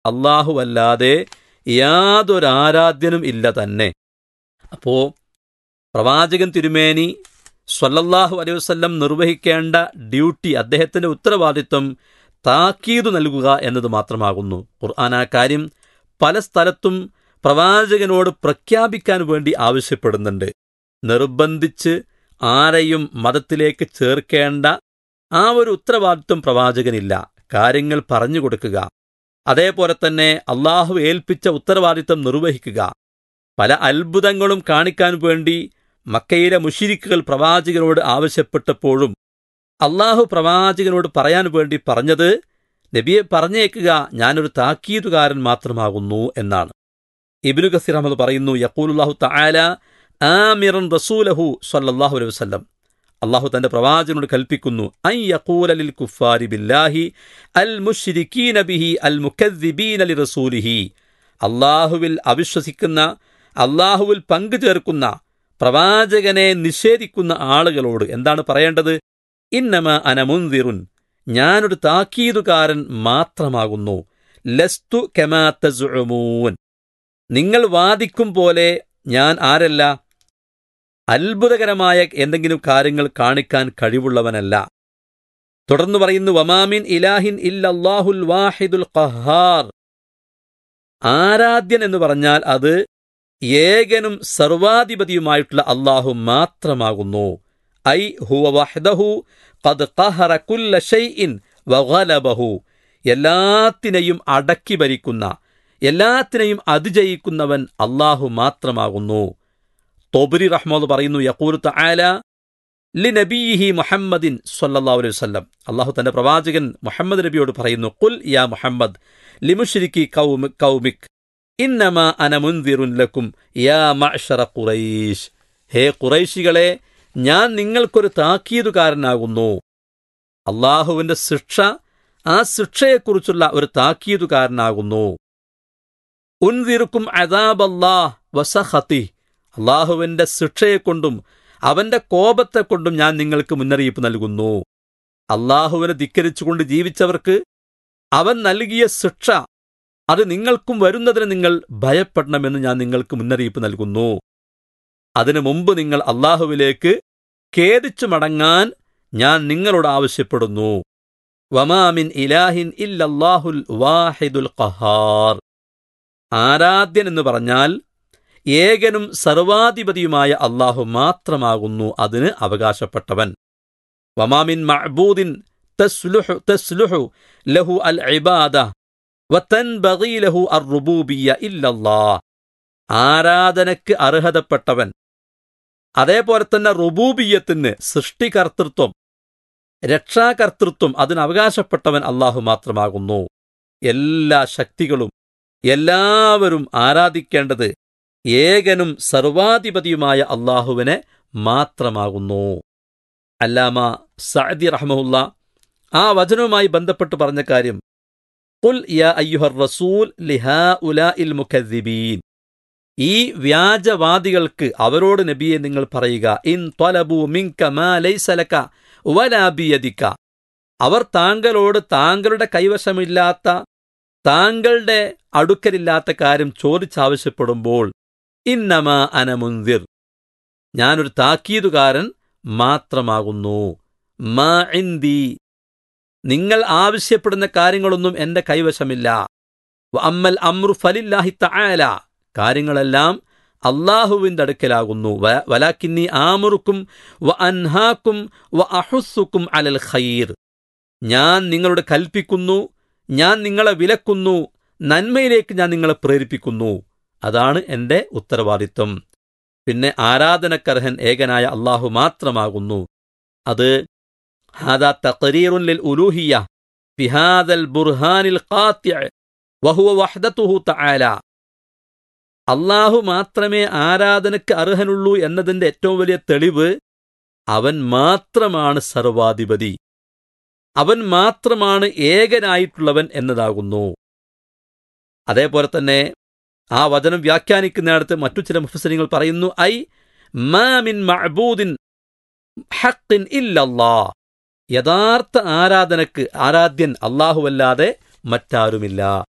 അല്ലാഹുവല്ലാതെ യാതൊരു ആരാധ്യനും ഇല്ല തന്നെ അപ്പോ പ്രവാചകൻ തിരുമേനി സ്വല്ലല്ലാഹു അലൈഹി വസല്ലം നിർവഹിക്കേണ്ട ഡ്യൂട്ടി അദ്ദേഹത്തിന്റെ ഉത്തരവാദിത്വം താക്കീതു നൽകുക എന്നത് മാത്രമാകുന്നു ഖുർആൻ ആ കാര്യം പല സ്ഥലത്തും പ്രവാചകനോട് പ്രഖ്യാപിക്കാൻ വേണ്ടി ആവശ്യപ്പെടുന്നുണ്ട് നിർബന്ധിച്ച് ആരെയും മതത്തിലേക്ക് ചേർക്കേണ്ട ആ ഒരു ഉത്തരവാദിത്വം പ്രവാചകനില്ല കാര്യങ്ങൾ പറഞ്ഞു കൊടുക്കുക അതേപോലെ തന്നെ അള്ളാഹു ഏൽപ്പിച്ച ഉത്തരവാദിത്വം നിർവഹിക്കുക പല അത്ഭുതങ്ങളും കാണിക്കാൻ വേണ്ടി മക്കയിലെ മുഷിരിക്കുകൾ പ്രവാചകനോട് ആവശ്യപ്പെട്ടപ്പോഴും അള്ളാഹു പ്രവാചകനോട് പറയാൻ വേണ്ടി പറഞ്ഞത് നബിയെ പറഞ്ഞേക്കുക ഞാനൊരു താക്കീതുകാരൻ മാത്രമാകുന്നു എന്നാണ് ഇബ്നു കസീർ അഹമ്മദ് പറയുന്നു യക്കൂലുല്ലാഹു തആല ആമിറൻ റസൂലഹു സല്ലല്ലാഹു അലൈഹി വസല്ലം അള്ളാഹു തന്റെ പ്രവാചകനോട് കൽപ്പിക്കുന്നു ഐ യഖൂല ലിൽ കുഫാരി ബില്ലാഹി അൽ മുശ്രിക്കീന ബിഹി അൽ മുക്കദ്ദിബീന ലി റസൂലിഹി അള്ളാഹുവിൽ അവിശ്വസിക്കുന്ന അള്ളാഹുവിൽ പങ്കു ചേർക്കുന്ന പ്രവാചകനെ നിഷേധിക്കുന്ന ആളുകളോട് എന്താണ് പറയേണ്ടത് ഇന്നമ അനമുന്തിറുൻ ഞാനൊരു താക്കീതുകാരൻ മാത്രമാകുന്നു ലസ്തു കെമാത്തസുമൂൻ നിങ്ങൾ വാദിക്കും പോലെ ഞാൻ ആരല്ല അത്ഭുതകരമായ എന്തെങ്കിലും കാര്യങ്ങൾ കാണിക്കാൻ കഴിവുള്ളവനല്ല തുടർന്ന് പറയുന്നു വമാമിൻ ഇലാഹിൻ ഇല്ലല്ലാഹുൽ വാഹിദുൽ ഖഹാർ ആരാധ്യൻ എന്ന് പറഞ്ഞാൽ അത് ഏകനും സർവാധിപതിയുമായിട്ടുള്ള അള്ളാഹു മാത്രമാകുന്നു ഐ ഹുവ വഹ്ദഹു ഖദ് ഖഹറ കുല്ല ഷൈഇൻ വഗലബഹു എല്ലാത്തിനെയും അടക്കി ഭരിക്കുന്ന എല്ലാത്തിനെയും അതിജയിക്കുന്നവൻ അള്ളാഹു മാത്രമാകുന്നു തൊബരി റഹ്മോദ് പറയുന്നു യക്കൂർ തആല ലി നബിയിഹി മുഹമ്മദിൻ സല്ലല്ലാഹു അലൈഹി വസല്ലം അള്ളാഹു തന്റെ പ്രവാചകൻ മുഹമ്മദ് നബിയോട് പറയുന്നു കുൽ യാ മുഹമ്മദ് ലിമുഷ്രിക്കി കൗമി കൗമിക് ഇന്നമ അന മുൻദിറുൻ ലക്കും യാ മഅ്ശറ ഖുറൈശ് ഹേ ഖുറൈശികളെ ഞാൻ നിങ്ങൾക്കൊരു താക്കീതുകാരനാകുന്നു അള്ളാഹുവിന്റെ ശിക്ഷ ആ ശിക്ഷയെക്കുറിച്ചുള്ള ഒരു താക്കീതുകാരനാകുന്നു ഉൻതിറുക്കും അദാബല്ലാഹ് വസഹത്തി അള്ളാഹുവിന്റെ ശിക്ഷയെക്കൊണ്ടും അവന്റെ കോപത്തെക്കൊണ്ടും ഞാൻ നിങ്ങൾക്ക് മുന്നറിയിപ്പ് നൽകുന്നു അള്ളാഹുവിനെ ധിക്കരിച്ചുകൊണ്ട് ജീവിച്ചവർക്ക് അവൻ നൽകിയ ശിക്ഷ അത് നിങ്ങൾക്കും വരുന്നതിന് നിങ്ങൾ ഭയപ്പെടണമെന്ന് ഞാൻ നിങ്ങൾക്ക് മുന്നറിയിപ്പ് നൽകുന്നു അതിനു മുമ്പ് നിങ്ങൾ അള്ളാഹുവിലേക്ക് ഖേദിച്ചു മടങ്ങാൻ ഞാൻ നിങ്ങളോട് ആവശ്യപ്പെടുന്നു വമാമിൻ ഇലാഹിൻ ഇല്ലല്ലാഹുൽ വാഹിദുൽ ഖഹാർ ആരാധ്യൻ എന്ന് പറഞ്ഞാൽ ഏകനും സർവാധിപതിയുമായ അള്ളാഹു മാത്രമാകുന്നു അതിന് അവകാശപ്പെട്ടവൻ വമാമിൻ മഅബൂദിൻ തസ്ലുഹു തസ്ലുഹു ലഹു അൽ ഇബാദ വതൻബഗി ലഹു അർ റുബൂബിയ്യ ഇല്ലല്ലാഹ് ആരാധനയ്ക്ക് അർഹതപ്പെട്ടവൻ അതേപോലെ തന്നെ റുബൂബിയത്തിന് സൃഷ്ടികർത്തൃത്വം രക്ഷാകർത്തൃത്വം അതിന് അവകാശപ്പെട്ടവൻ അള്ളാഹു മാത്രമാകുന്നു എല്ലാ ശക്തികളും എല്ലാവരും ആരാധിക്കേണ്ടത് ഏകനും സർവാധിപതിയുമായ അള്ളാഹുവിനെ മാത്രമാകുന്നു അല്ലാമ സഅദി റഹ്മുല്ല ആ വചനവുമായി ബന്ധപ്പെട്ട് പറഞ്ഞ കാര്യം ഖുൽ യാ അയ്യുഹർ റസൂൽ ലിഹാ ഉലാഇൽ മുഖദ്ദിബീൻ ഈ വ്യാജവാദികൾക്ക് അവരോട് നബിയെ നിങ്ങൾ പറയുക ഇൻ ത്വലബു മിൻക മാ ലൈസ ലക വലാ ബിയദിക അവർ താങ്കളോട് താങ്കളുടെ കൈവശമില്ലാത്ത താങ്കളുടെ അടുക്കലില്ലാത്ത കാര്യം ചോദിച്ചാവശ്യപ്പെടുമ്പോൾ ഇന്നമ അനമുന്തിർ ഞാനൊരു താക്കീതുകാരൻ മാത്രമാകുന്നു മാ ഇന്ദി നിങ്ങൾ ആവശ്യപ്പെടുന്ന കാര്യങ്ങളൊന്നും എന്റെ കൈവശമില്ല വ അമ്മൽ അമ്രു ഫലില്ലാഹി തആല കാര്യങ്ങളെല്ലാം അള്ളാഹുവിൻ്റെ അടുക്കലാകുന്നു വ- വലാക്കിന്നി ആമുറുക്കും വ അൻഹാക്കും വ അഹുസുക്കും അലൽ ഖൈർ ഞാൻ നിങ്ങളോട് കൽപ്പിക്കുന്നു ഞാൻ നിങ്ങളെ വിലക്കുന്നു നന്മയിലേക്ക് ഞാൻ നിങ്ങളെ പ്രേരിപ്പിക്കുന്നു അതാണ് എൻ്റെ ഉത്തരവാദിത്വം പിന്നെ ആരാധനക്കർഹൻ ഏകനായ അള്ളാഹു മാത്രമാകുന്നു അത് ഹാദാ തഖരീറുൻ ലിൽ ഉലൂഹിയ ബിഹാദൽ ബുർഹാനിൽ ഖാത്തിഅ വഹുവ വഹ്ദത്തുഹു തആല അള്ളാഹു മാത്രമേ ആരാധനയ്ക്ക് അർഹനുള്ളൂ എന്നതിന്റെ ഏറ്റവും വലിയ തെളിവ് അവൻ മാത്രമാണ് സർവാധിപതി അവൻ മാത്രമാണ് ഏകനായിട്ടുള്ളവൻ എന്നതാകുന്നു അതേപോലെ തന്നെ ആ വചനം വ്യാഖ്യാനിക്കുന്നിടത്ത് മറ്റു ചില മുഫസരിങ്ങൾ പറയുന്നു ഐ മാമിൻ മഅബൂദിൻ ഹഖിൻ ഇല്ലല്ലാ യഥാർത്ഥ ആരാധനക്ക് ആരാധ്യൻ അല്ലാഹുവല്ലാതെ മറ്റാരുമില്ല